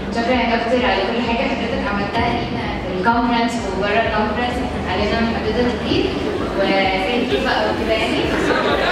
شكرا يا دكتور على كل حاجه حضرتك عملتها لينا في الكونفرنس وبره الكونفرنس علينا من حضرتك كتير وثانك يو بقى وكده يعني